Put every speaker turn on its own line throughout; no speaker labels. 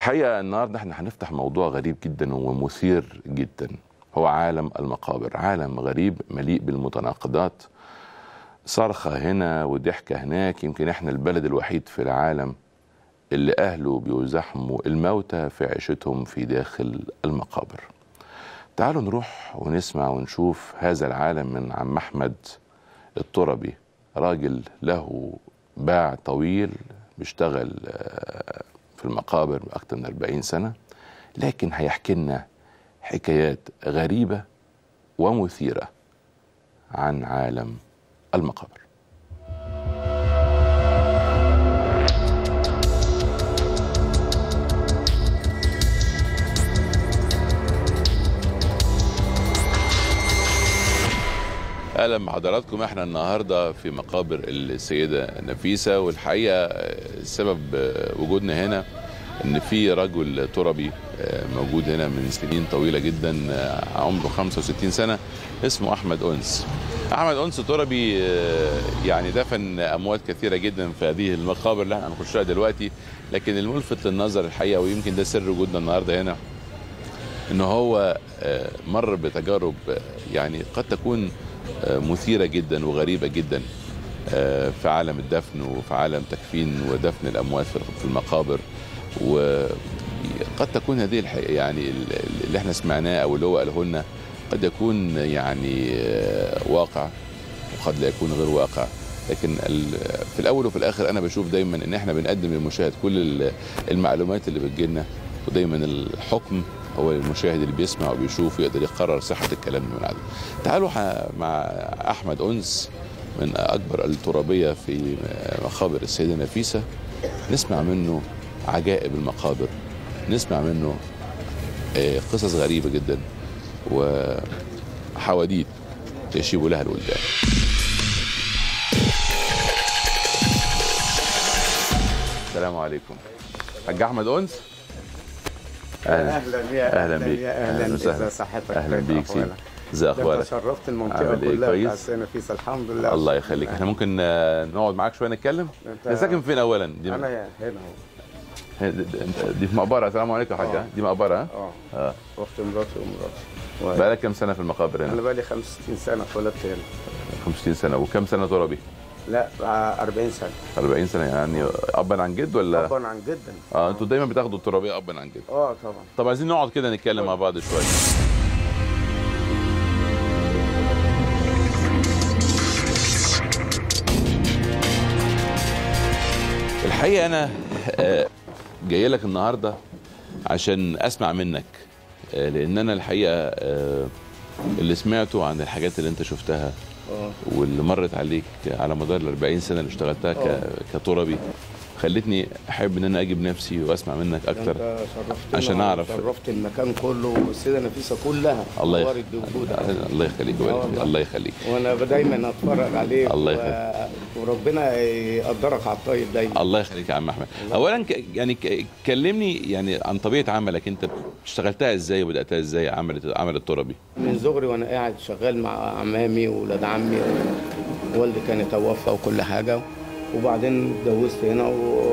الحقيقه النهارده احنا هنفتح موضوع غريب جدا ومثير جدا هو عالم المقابر عالم غريب مليء بالمتناقضات صرخه هنا وضحكه هناك يمكن احنا البلد الوحيد في العالم اللي اهله بيزاحموا الموتى في عيشتهم في داخل المقابر تعالوا نروح ونسمع ونشوف هذا العالم من عم احمد التربي راجل له باع طويل بيشتغل آه، في المقابر بأكثر من 40 سنة لكن هيحكي لنا حكايات غريبة ومثيرة عن عالم المقابر اهلا بحضراتكم احنا النهارده في مقابر السيده نفيسه والحقيقه سبب وجودنا هنا ان في رجل تربي موجود هنا من سنين طويله جدا عمره 65 سنه اسمه احمد انس احمد انس تربي يعني دفن اموات كثيره جدا في هذه المقابر اللي احنا هنخشها دلوقتي لكن الملفت للنظر الحقيقه ويمكن ده سر وجودنا النهارده هنا ان هو مر بتجارب يعني قد تكون مثيرة جدا وغريبة جدا في عالم الدفن وفي عالم تكفين ودفن الأموات في المقابر وقد تكون هذه الحقيقة يعني اللي احنا سمعناه أو اللي هو قاله لنا قد يكون يعني واقع وقد لا يكون غير واقع لكن في الأول وفي الآخر أنا بشوف دايما إن احنا بنقدم للمشاهد كل المعلومات اللي بتجيلنا ودايما الحكم هو المشاهد اللي بيسمع وبيشوف يقدر يقرر صحة الكلام من عدم تعالوا مع أحمد أنس من أكبر الترابية في مقابر السيدة نفيسة نسمع منه عجائب المقابر نسمع منه قصص غريبة جدا وحواديت يشيب لها الولدان السلام عليكم حاج أحمد أنس
اهلا اهلا يا
اهلا بيك
يا اهلا
وسهلا
ازي صحتك
اهلا
كيف
بيك سيدي
أحوالك؟
ازي
ده
اخبارك
انت شرفت المنطقه
عامل إيه؟
كلها
كويس؟
بتاع السنه فيصل الحمد لله
الله يخليك احنا ممكن آه، نقعد معاك شويه نتكلم
أنت-
انت ساكن فين اولا دي
انا هنا اهو
دي- دي في مقبره السلام عليكم يا حاج
آه.
دي مقبره ها
اه
اه
اخت مراتي ومراتي و-
بقالك كام سنه في المقابر
انا
هنا
بقالي 65 سنه اتولدت هنا
65 سنه وكم سنه تربي
لا آه، 40 سنه
40 سنه يعني ابا عن جد ولا
طبعا عن جدا
اه انتوا دايما بتاخدوا الترابيه ابا عن جد
اه طبعا
طب عايزين نقعد كده نتكلم مع بعض شويه الحقيقه انا آه، جاي لك النهارده عشان اسمع منك آه، لان انا الحقيقه آه، اللي سمعته عن الحاجات اللي انت شفتها
اه
واللي مرت عليك على مدار ال 40 سنه اللي اشتغلتها ك-
آه.
كتربي خلتني احب ان انا اجي بنفسي واسمع منك اكتر
انت شرفتنا
عشان أعرف.
شرفت المكان كله والسيده نفيسه كلها
الله يخ-
نورت بوجودك
الله يخليك
آه
ويبارك فيك.
والله.
الله يخليك
وانا دايما اتفرج عليك
الله
و...
يخليك.
وربنا يقدرك على الطيب دايما
الله يخليك يا عم احمد اولا ك... يعني ك... كلمني يعني عن طبيعه عملك انت اشتغلتها ازاي وبداتها ازاي عمل عمل التربي
من صغري وانا قاعد شغال مع عمامي واولاد عمي والدي كان توفى وكل حاجه وبعدين اتجوزت هنا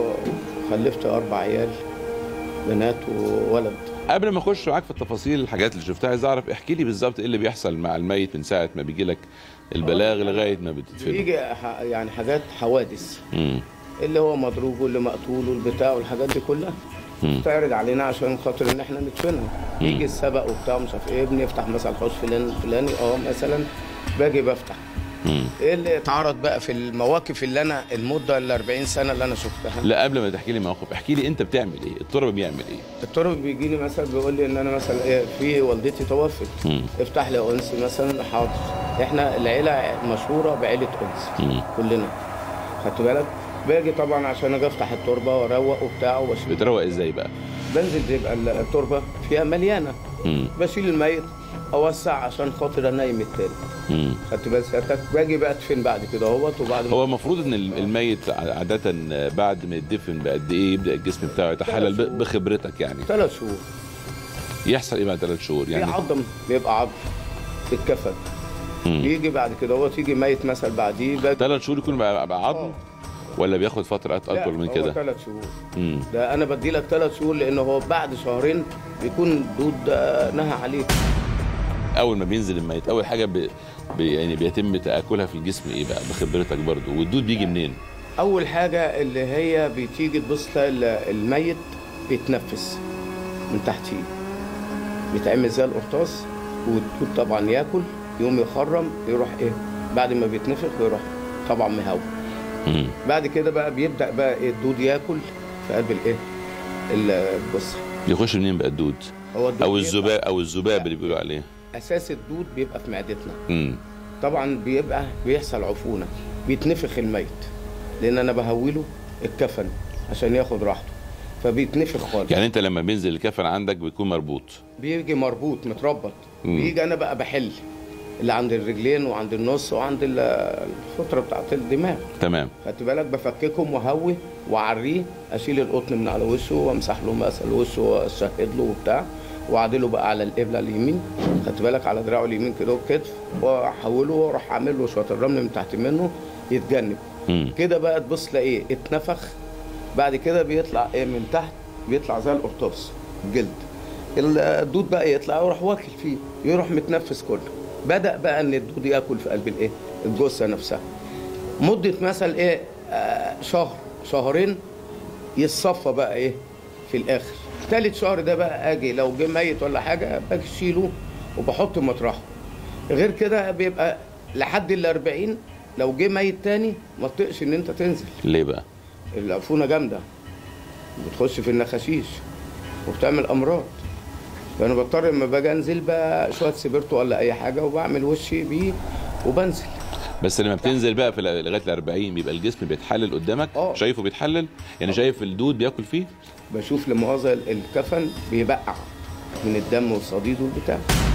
وخلفت اربع عيال بنات وولد
قبل ما اخش معاك في التفاصيل الحاجات اللي شفتها عايز اعرف احكي لي بالظبط ايه اللي بيحصل مع الميت من ساعه ما بيجي لك البلاغ لغايه ما بتدفنه
بيجي ح- يعني حاجات حوادث
امم
اللي هو مضروب واللي مقتول والبتاع والحاجات دي كلها
مم.
تعرض علينا عشان خاطر ان احنا ندفنها
مم.
يجي السبق وبتاع مش عارف ايه بنفتح مثلا حوش فلان الفلاني اه مثلا باجي بفتح
امم
ايه اللي اتعرض بقى في المواقف اللي انا المده ال 40 سنه اللي انا شفتها
لا قبل ما تحكي لي موقف احكي لي انت بتعمل ايه التربي بيعمل ايه
الطرب بيجي لي مثلا بيقول لي ان انا مثلا ايه في والدتي توفت
مم.
افتح لي انسي مثلا حاضر احنا العيله مشهوره بعيله انس
مم.
كلنا خدت بالك باجي طبعا عشان اجي افتح التربه واروق وبتاع وبشيل
بتروق ازاي بقى
بنزل بيبقى التربه فيها مليانه
امم
بشيل الميت اوسع عشان خاطر انيم التاني
امم
خدت بالك سيادتك باجي بقى ادفن بعد كده اهوت وبعد ما
هو المفروض ان الميت عاده بعد ما يدفن بقد ايه يبدا الجسم بتاعه يتحلل ب- بخبرتك يعني
ثلاث شهور
يحصل ايه بعد ثلاث شهور
في
يعني
عظم بيبقى عظم اتكفن
مم.
يجي بعد كده هو تيجي ميت مثلا بعديه باجي
ثلاث شهور يكون بقى, بقى عظم ولا بياخد فتره أط- اطول من كده
ثلاث شهور
امم
ده انا بدي لك ثلاث شهور لان هو بعد شهرين بيكون الدود ده نهى عليك
اول ما بينزل الميت اول حاجه ب... ب... يعني بيتم تاكلها في الجسم ايه بقى بخبرتك برضو والدود بيجي منين
اول حاجه اللي هي بتيجي تبص تلاقي ال- الميت بيتنفس من تحتيه بيتعمل زي القرطاس والدود طبعا ياكل يقوم يخرم يروح ايه بعد ما بيتنفخ يروح طبعا مهوى
امم
بعد كده بقى بيبدا بقى ايه الدود ياكل في قلب الايه البص
بيخش منين بقى الدود
هو الدود
او
بيبقى-
الذباب او الذباب اللي بيقولوا عليه
اساس الدود بيبقى في معدتنا
امم
طبعا بيبقى بيحصل عفونه بيتنفخ الميت لان انا بهوله الكفن عشان ياخد راحته فبيتنفخ خالص
يعني انت لما بينزل الكفن عندك بيكون مربوط
بيجي مربوط متربط
مم.
بيجي انا بقى بحل اللي عند الرجلين وعند النص وعند ال- الفتره بتاعت الدماغ
تمام
خدت بالك بفككهم واهوي واعريه اشيل القطن من على وشه وامسح له مثلا وشه واشهد له وبتاع واعدله بقى على القبله اليمين خدت بالك على دراعه اليمين كده والكتف واحوله واروح اعمل له شويه الرمل من تحت منه يتجنب
امم
كده بقى تبص تلاقيه اتنفخ بعد كده بيطلع ايه من تحت بيطلع زي القرطاس الجلد الدود بقى يطلع ويروح واكل فيه يروح متنفس كله بدا بقى ان الدود ياكل في قلب الايه الجثه نفسها مده مثلا ايه آه شهر شهرين يتصفى بقى ايه في الاخر تالت شهر ده بقى اجي لو جه ميت ولا حاجه باجي اشيله وبحطه مطرحه غير كده بيبقى لحد ال 40 لو جه ميت تاني ما تطقش ان انت تنزل
ليه بقى
العفونه جامده بتخش في النخاشيش وبتعمل امراض فانا بضطر لما باجي انزل بقى شويه سبرتو ولا اي حاجه وبعمل وشي بيه وبنزل
بس لما بتنزل بقى في ال- لغايه ال 40 بيبقى الجسم بيتحلل قدامك
اه.
شايفه بيتحلل يعني شايف الدود بياكل فيه
بشوف لمؤاخذه الكفن بيبقع من الدم والصديد والبتاع